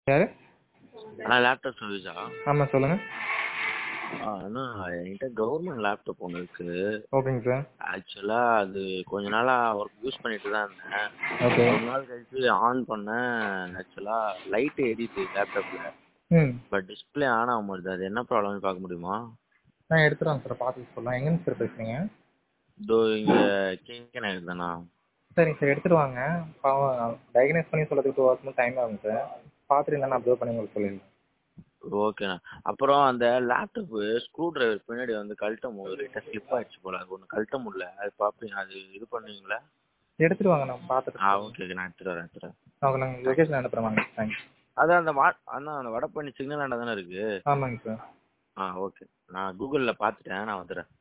யார் அண்ணா லேப்டாப் சர்வீஸா ஆமாம் சொல்லுங்கள் ஆ அண்ணா என்கிட்ட கவர்மெண்ட் லேப்டாப் ஒன்று இருக்குது ஓகேங்க சார் ஆக்சுவலாக அது கொஞ்ச நாளாக ஒர்க் யூஸ் பண்ணிட்டு தான் இருந்தேன் ஓகே ஒரு நாள் கழிச்சு ஆன் பண்ணேன் ஆக்சுவலாக லைட்டு எரியுது லேப்டாப்பில் ம் பட் டிஸ்பிளே ஆன் ஆக மாட்டுது அது என்ன ப்ராப்ளம்னு பார்க்க முடியுமா நான் எடுத்துகிறேன் சார் பார்த்து சொல்லலாம் எங்கேருந்து சார் பேசுகிறீங்க இதோ இங்கே கேகே நகர் தானா சரிங்க சார் எடுத்துகிட்டு வாங்க பாவம் டயக்னைஸ் பண்ணி சொல்கிறதுக்கு டூ ஹவர்ஸ் டைம் ஆகும் சார் பார்த்துட்டு என்னென்னு அப்சர்வ் பண்ணி உங்களுக்கு சொல்லிடுறேன் ஓகேண்ணா அப்புறம் அந்த லேப்டாப்பு ஸ்க்ரூ டிரைவர் பின்னாடி வந்து கழட்டும் போது லைட்டாக ஸ்லிப் ஆயிடுச்சு போல அது ஒன்று கழட்ட முடியல அது பார்ப்பீங்க அது இது பண்ணுவீங்களா எடுத்துகிட்டு வாங்க நான் பார்த்துட்டு ஆ ஓகே ஓகே நான் எடுத்துகிட்டு வரேன் எடுத்துகிட்டு வரேன் ஓகே நாங்கள் லொக்கேஷன் அனுப்புகிறேன் வாங்க தேங்க்ஸ் அதான் அந்த வா அண்ணா அந்த வடபழனி சிக்னல் தானே இருக்கு ஆமாங்க சார் ஆ ஓகே நான் கூகுளில் பார்த்துட்டேன் நான் வந்துடுறேன்